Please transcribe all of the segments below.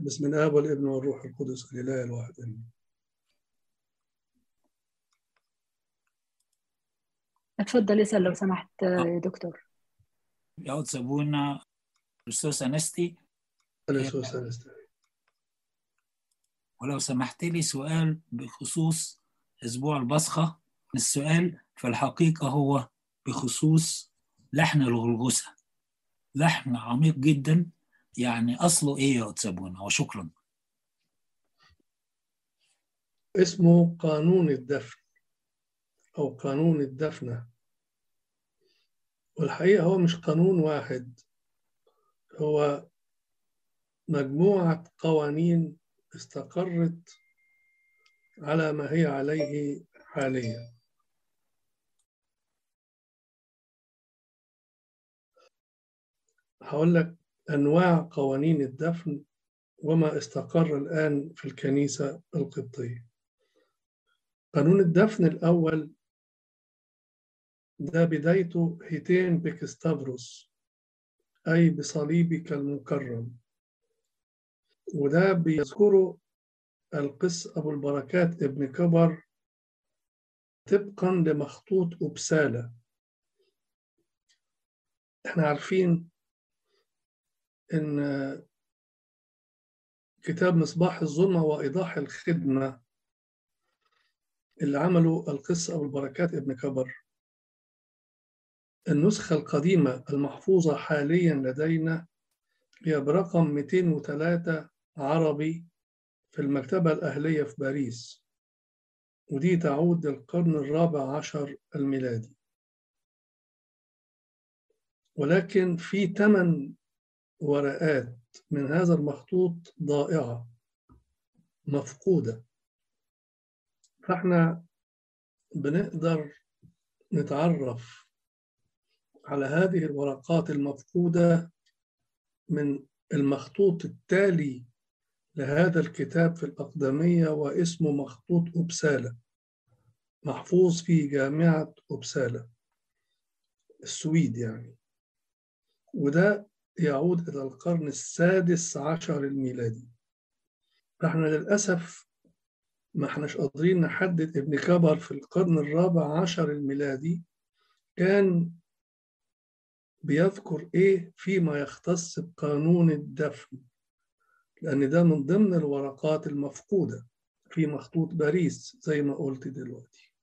بسم الآب والابن والروح القدس الإله الواحد آمين اتفضل اسأل لو سمحت يا دكتور يعود سابونا أستاذ أنستي أنا سوس أنستي ولو سمحت لي سؤال بخصوص أسبوع البصخة السؤال في الحقيقة هو بخصوص لحن الغلغسة لحن عميق جدا يعني أصله إيه يا أتسابونا وشكرا اسمه قانون الدفن أو قانون الدفنة والحقيقة هو مش قانون واحد هو مجموعة قوانين استقرت على ما هي عليه حاليا هقول لك أنواع قوانين الدفن وما استقر الآن في الكنيسة القبطية قانون الدفن الأول ده بدايته هيتين بكستافروس أي بصليبك المكرم وده بيذكره القس أبو البركات ابن كبر طبقا لمخطوط أبسالة احنا عارفين ان كتاب مصباح الظلمة وإيضاح الخدمة اللي عمله القس أبو البركات ابن كبر النسخة القديمة المحفوظة حاليا لدينا هي برقم 203 عربي في المكتبة الأهلية في باريس ودي تعود للقرن الرابع عشر الميلادي ولكن في ثمان ورقات من هذا المخطوط ضائعة مفقودة فاحنا بنقدر نتعرف على هذه الورقات المفقودة من المخطوط التالي لهذا الكتاب في الأقدمية واسمه مخطوط أبسالة محفوظ في جامعة أبسالة السويد يعني وده يعود إلى القرن السادس عشر الميلادي فإحنا للأسف ما احناش قادرين نحدد ابن كبر في القرن الرابع عشر الميلادي كان بيذكر ايه فيما يختص بقانون الدفن لان ده من ضمن الورقات المفقوده في مخطوط باريس زي ما قلت دلوقتي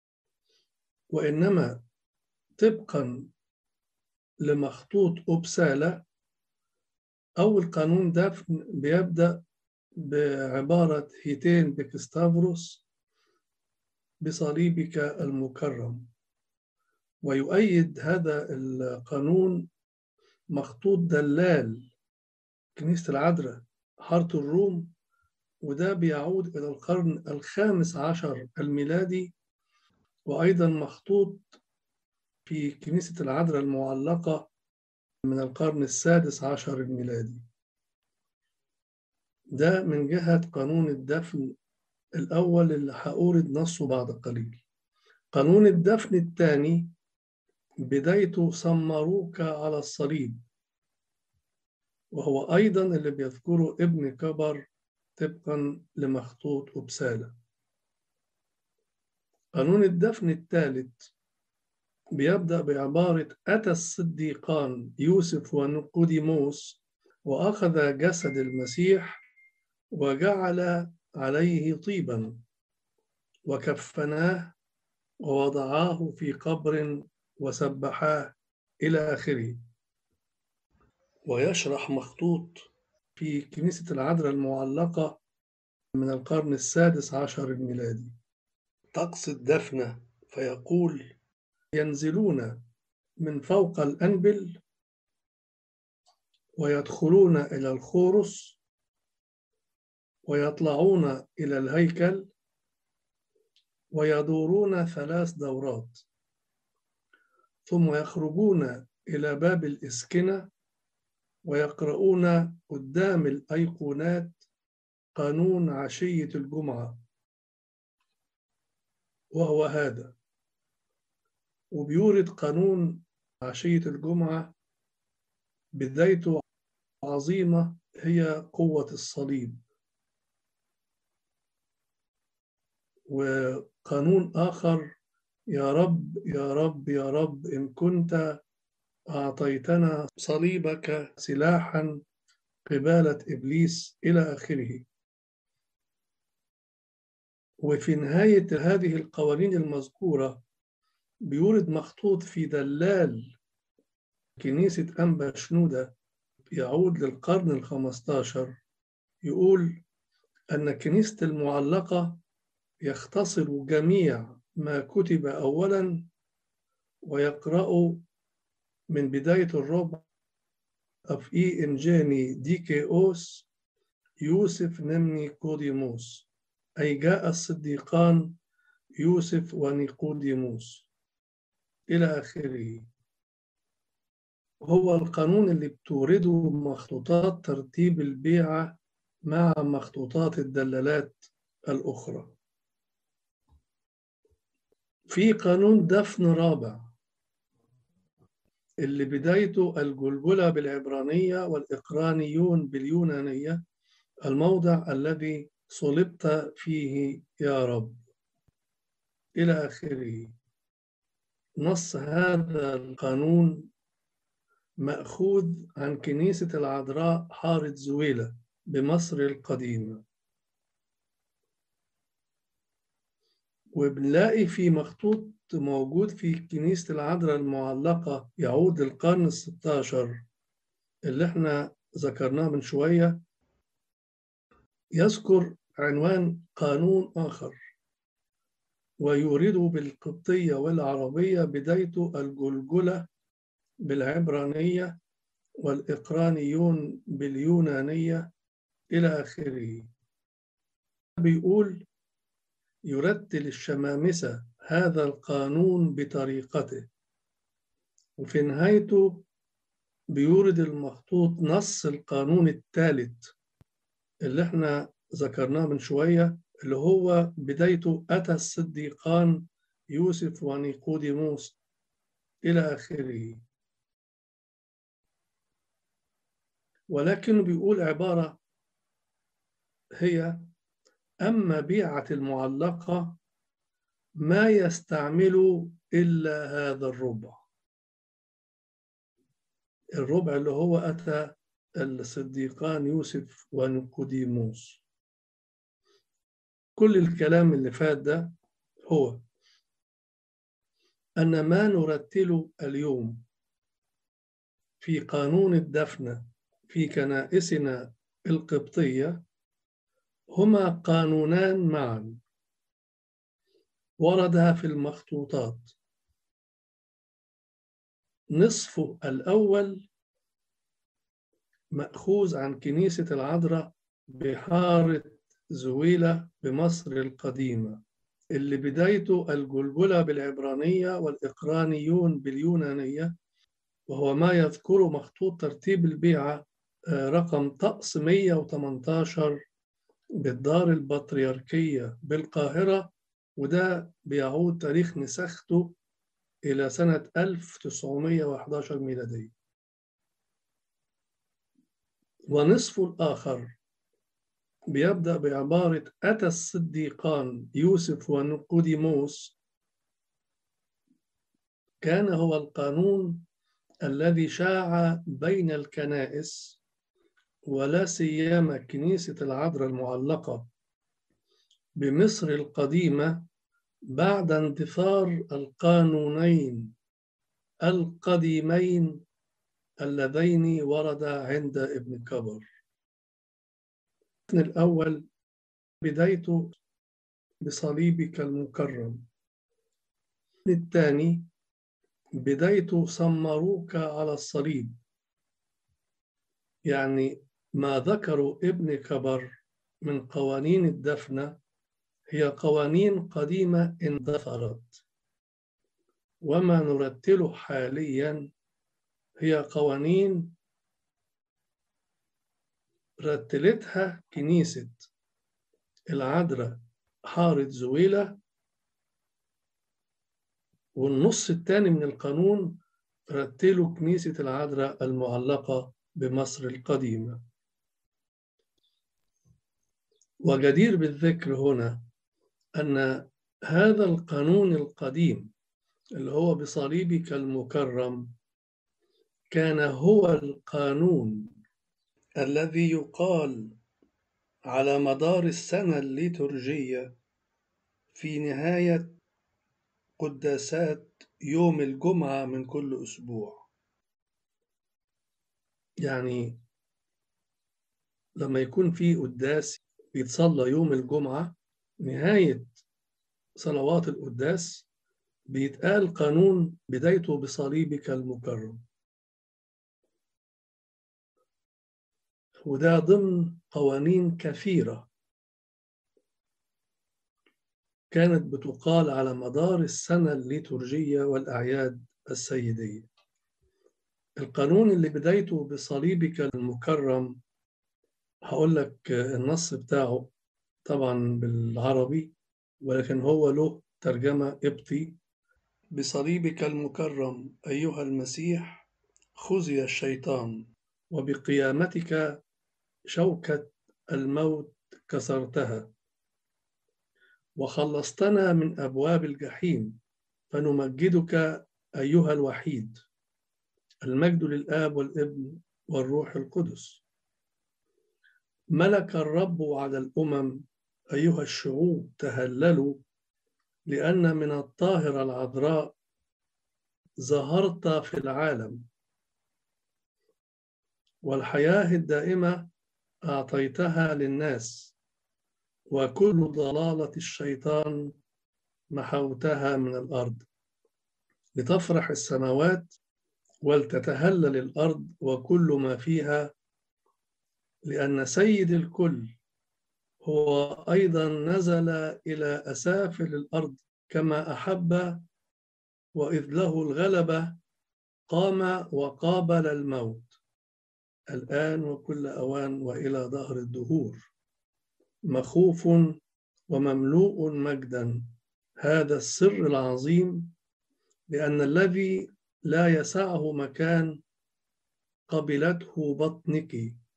وانما طبقا لمخطوط أبسالة أول قانون دفن بيبدأ بعبارة هيتين بكستافروس بصليبك المكرم ويؤيد هذا القانون مخطوط دلال كنيسة العذراء حارة الروم وده بيعود إلى القرن الخامس عشر الميلادي وأيضا مخطوط في كنيسة العذراء المعلقة من القرن السادس عشر الميلادي ده من جهة قانون الدفن الأول اللي هأورد نصه بعد قليل قانون الدفن الثاني بدايته سمروك على الصليب وهو أيضا اللي بيذكره ابن كبر طبقا لمخطوط أبسالة قانون الدفن الثالث بيبدأ بعبارة أتى الصديقان يوسف ونقوديموس وأخذ جسد المسيح وجعل عليه طيبا وكفناه ووضعاه في قبر وسبحاه إلى آخره ويشرح مخطوط في كنيسة العذراء المعلقة من القرن السادس عشر الميلادي طقس الدفنة فيقول ينزلون من فوق الأنبل ويدخلون إلى الخورس ويطلعون إلى الهيكل ويدورون ثلاث دورات ثم يخرجون إلى باب الإسكنة ويقرؤون قدام الأيقونات قانون عشية الجمعة وهو هذا وبيورد قانون عشية الجمعة بدايته عظيمة هي قوة الصليب وقانون آخر يا رب يا رب يا رب إن كنت أعطيتنا صليبك سلاحا قبالة إبليس إلى آخره وفي نهاية هذه القوانين المذكورة بيورد مخطوط في دلال كنيسة أنبا شنودة يعود للقرن الخمستاشر يقول أن كنيسة المعلقة يختصر جميع ما كتب أولا ويقرأ من بداية الربع أف إي إنجاني ديكيوس يوسف نمني كوديموس أي جاء الصديقان يوسف ونيقوديموس إلى آخره هو القانون اللي بتورده مخطوطات ترتيب البيعة مع مخطوطات الدلالات الأخرى في قانون دفن رابع اللي بدايته الجلجلة بالعبرانية والإقرانيون باليونانية الموضع الذي صلبت فيه يا رب إلى آخره نص هذا القانون مأخوذ عن كنيسة العذراء حارة زويلة بمصر القديمة وبنلاقي في مخطوط موجود في كنيسة العذراء المعلقة يعود للقرن الستاشر اللي احنا ذكرناه من شوية يذكر عنوان قانون آخر ويورده بالقبطية والعربية بدايته الجلجلة بالعبرانية والإقرانيون باليونانية إلى آخره بيقول يرتل الشمامسة هذا القانون بطريقته وفي نهايته بيورد المخطوط نص القانون الثالث اللي احنا ذكرناه من شوية اللي هو بدايته أتى الصديقان يوسف ونيقوديموس إلى آخره ولكن بيقول عبارة هي أما بيعة المعلقة ما يستعمل إلا هذا الربع الربع اللي هو أتى الصديقان يوسف ونيقوديموس كل الكلام اللي فات ده هو أن ما نرتله اليوم في قانون الدفن في كنائسنا القبطية هما قانونان معا وردا في المخطوطات نصف الأول مأخوذ عن كنيسة العذراء بحارة زويلة بمصر القديمة اللي بدايته الجلجلة بالعبرانية والإقرانيون باليونانية وهو ما يذكره مخطوط ترتيب البيعة رقم طقس 118 بالدار البطريركية بالقاهرة وده بيعود تاريخ نسخته إلى سنة 1911 ميلادية ونصف الآخر بيبدأ بعبارة أتى الصديقان يوسف ونقوديموس كان هو القانون الذي شاع بين الكنائس ولا سيما كنيسة العذراء المعلقة بمصر القديمة بعد اندثار القانونين القديمين اللذين وردا عند ابن كبر الأول بدايته بصليبك المكرم الثاني بدايته صمروك على الصليب يعني ما ذكروا ابن كبر من قوانين الدفنة هي قوانين قديمة اندثرت وما نرتله حاليا هي قوانين رتلتها كنيسة العذراء حارة زويلة والنص الثاني من القانون رتله كنيسة العذراء المعلقة بمصر القديمة وجدير بالذكر هنا أن هذا القانون القديم اللي هو بصليبك المكرم كان هو القانون الذي يقال على مدار السنة الليتورجية في نهاية قداسات يوم الجمعة من كل أسبوع يعني لما يكون في قداس بيتصلى يوم الجمعة نهاية صلوات القداس بيتقال قانون بدايته بصليبك المكرم وده ضمن قوانين كثيرة كانت بتقال على مدار السنة الليتورجية والأعياد السيدية القانون اللي بدايته بصليبك المكرم هقول لك النص بتاعه طبعا بالعربي ولكن هو له ترجمة قبطي بصليبك المكرم أيها المسيح خزي الشيطان وبقيامتك شوكة الموت كسرتها وخلصتنا من أبواب الجحيم فنمجدك أيها الوحيد المجد للآب والابن والروح القدس ملك الرب على الأمم أيها الشعوب تهللوا لأن من الطاهرة العذراء ظهرت في العالم والحياة الدائمة أعطيتها للناس وكل ضلالة الشيطان محوتها من الأرض لتفرح السماوات ولتتهلل الأرض وكل ما فيها لأن سيد الكل هو أيضا نزل إلى أسافل الأرض كما أحب وإذ له الغلبة قام وقابل الموت الآن وكل أوان وإلى ظهر الدهور مخوف ومملوء مجدا هذا السر العظيم لأن الذي لا يسعه مكان قبلته بطنك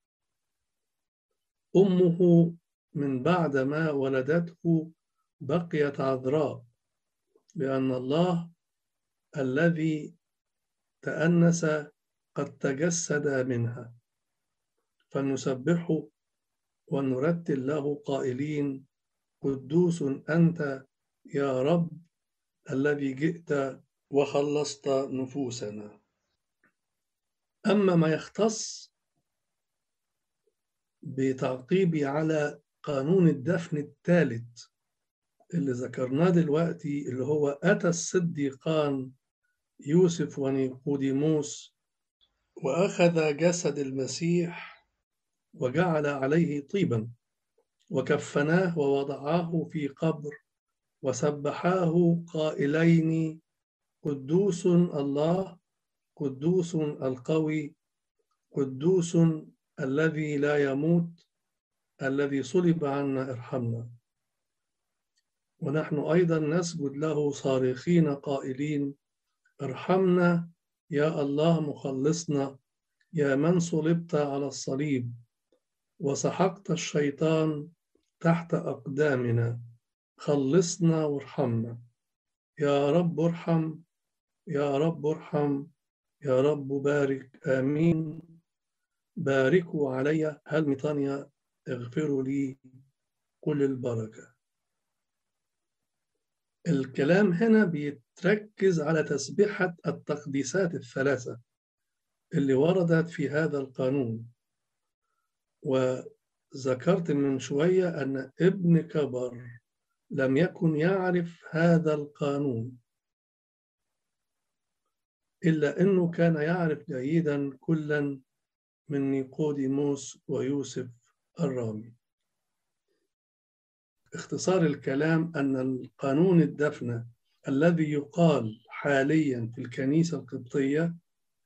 أمه من بعد ما ولدته بقيت عذراء لأن الله الذي تأنس قد تجسد منها فنسبحه ونرتل له قائلين قدوس أنت يا رب الذي جئت وخلصت نفوسنا أما ما يختص بتعقيبي على قانون الدفن الثالث اللي ذكرناه دلوقتي اللي هو أتى الصديقان يوسف ونيقوديموس وأخذ جسد المسيح وجعل عليه طيبا وكفناه ووضعاه في قبر وسبحاه قائلين قدوس الله قدوس القوي قدوس الذي لا يموت الذي صلب عنا ارحمنا ونحن أيضا نسجد له صارخين قائلين ارحمنا يا الله مخلصنا يا من صلبت على الصليب وسحقت الشيطان تحت أقدامنا خلصنا وارحمنا يا رب ارحم يا رب ارحم يا رب بارك آمين باركوا علي هل ميطانيا اغفروا لي كل البركة الكلام هنا بيتركز على تسبيحة التقديسات الثلاثة اللي وردت في هذا القانون وذكرت من شوية أن ابن كبر لم يكن يعرف هذا القانون إلا أنه كان يعرف جيدا كلا من نيقوديموس ويوسف الرامي اختصار الكلام أن القانون الدفن الذي يقال حاليا في الكنيسة القبطية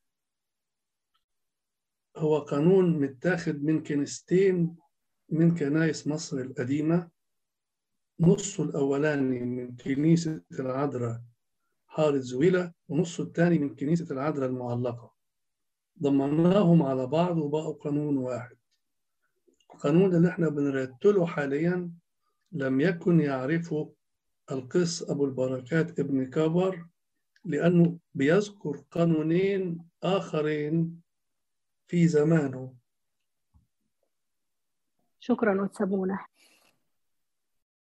هو قانون متاخد من كنيستين من كنايس مصر القديمة نصه الأولاني من كنيسة العذراء حارة زويلة ونصه الثاني من كنيسة العذراء المعلقة ضمناهم على بعض وبقوا قانون واحد القانون اللي احنا بنرتله حاليا لم يكن يعرفه القس أبو البركات ابن كبر لأنه بيذكر قانونين آخرين في زمانه شكرا وتسابونا